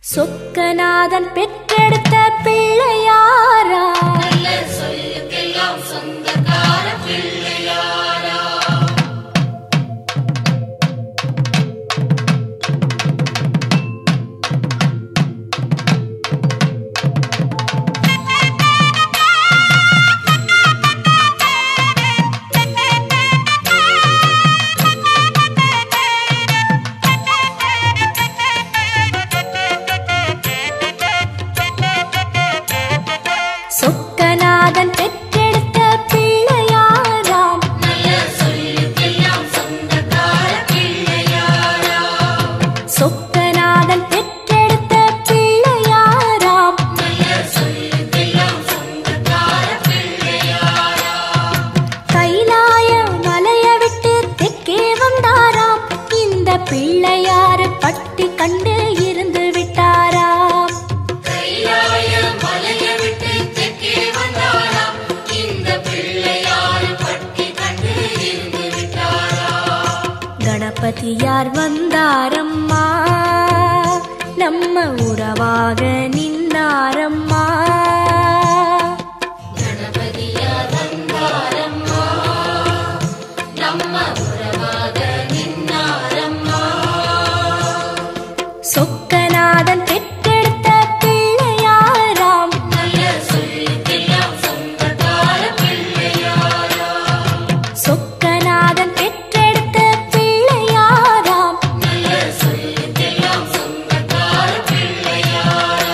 சொக்கநாதன் பெற்றெடுத்த பிள்ளையாரா நல்ல சொல்லுக்கெல்லாம் சொந்தக்கார பிள்ளையாரா சொக்கநாதன் பெற்றெடுத்த பிள்ளையாராம் நல்ல சொல்லுக்கெல்லாம் சொந்தக்கார பிள்ளையாரா சொக்கநாதன் பெற்றெடுத்த பிள்ளையாராம் நல்ல சொல்லுக்கெல்லாம் சொந்தக்கார பிள்ளையாரா கைலாய மலைய விட்டு தெற்கே வந்தாராம் இந்த பிள்ளையாறு பட்டி கண்டு இருந்து விட்டாராம் கைலாய மலைய விட்டு தெற்கே வந்தாராம் இந்த பிள்ளையார் பட்டி கண்டு இருந்து விட்டாரா கணபதியார் வந்தாரம்மா நம்ம உறவாக நின்னாரம்மா கணபதியார் வந்தாரம்மா நம்ம உறவாக நின்னாரம்மா சொக்கநாதன் பெற்றெடுத்த பிள்ளையாராம் நல்ல சொல்லுக்கெல்லாம் சொந்தக்கார பிள்ளையாரா சொக்கநாதன் பெற்றெடுத்த பிள்ளையாராம் நல்ல சொல்லுக்கெல்லாம் சொந்தக்கார பிள்ளையாரா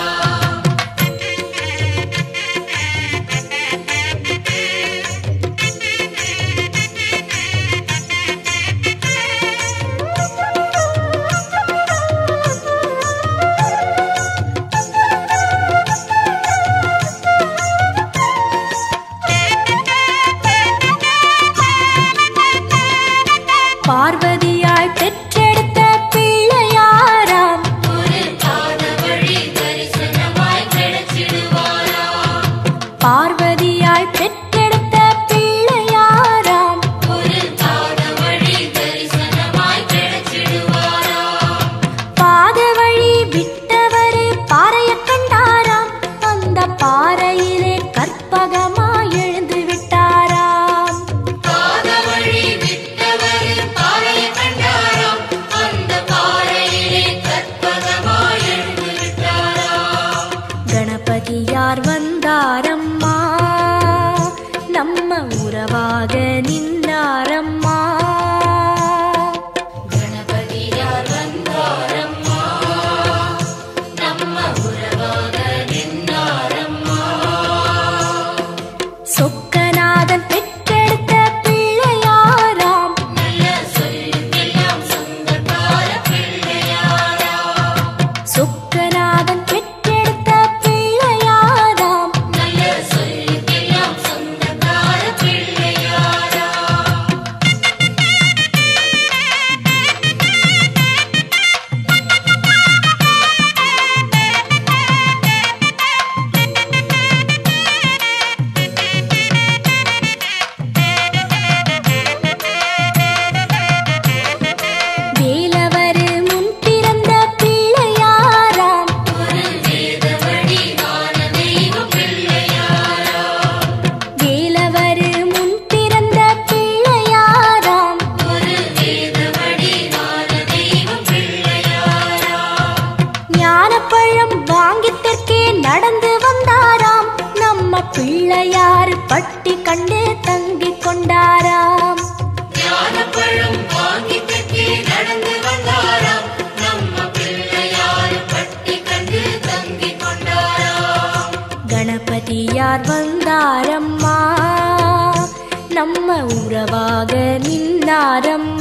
பார்வதியாய் பெற்றெடுத்த பிள்ளையாராம் ஒரு பாத வழி தரிசனமாய் கிடைச்சிடுவாரா பார்வதியாய் பெற்றெடுத்த பிள்ளையாராம் ஒரு பாத வழி தரிசனமாய் கிடைச்சிடுவாரா பாத வழி விட்டவரு பாறைய கண்டாராம் அந்த பாறையிலே கற்பகமாய் எழுந்து விட்டாராம் பாத வழி விட்டவர் பாறையை கண்டாராம் அந்த பாறையிலே கற்பகமாய் எழுந்து விட்டாராம் கணபதியார் வந்தாரம்மா நம்ம உறவாக நின்னாரம்மா கணபதியார் வந்தாரம்மா நம்ம உறவாக நின்னாரம்மா சொக்கநாதன் பெற்றெடுத்த பிள்ளையாராம் நல்ல சொல்லுக்கெல்லாம் சொந்தக்கார பிள்ளையாரா சொக்கநாதன் பெற்றெடுத்த பிள்ளையாராம் நல்ல சொல்லுக்கெல்லாம் சொந்தக்கார பிள்ளையாரா வேலவரு முன் பிறந்த பிள்ளையாராம் ஒரு வேத வழி ஞான தெய்வ பிள்ளையாரா வேலவரு முன் பிறந்த பிள்ளையாராம் ஒரு வேத வழி ஞான தெய்வ பிள்ளையாரா ஞானப்பழம் வாங்கி தெற்கே நடந்து வந்தாராம் நம்ம பிள்ளையார் பட்டி கண்டு தங்கிக் கொண்டாராம் ஞானப்பழம் வாங்கி தெற்கே நடந்து வந்தாராம் நம்ம பிள்ளையார் பட்டி கண்டு தங்கிக் கொண்டாராம் கணபதியார் வந்தாரம்மா நம்ம உறவாக நின்னாரம்மா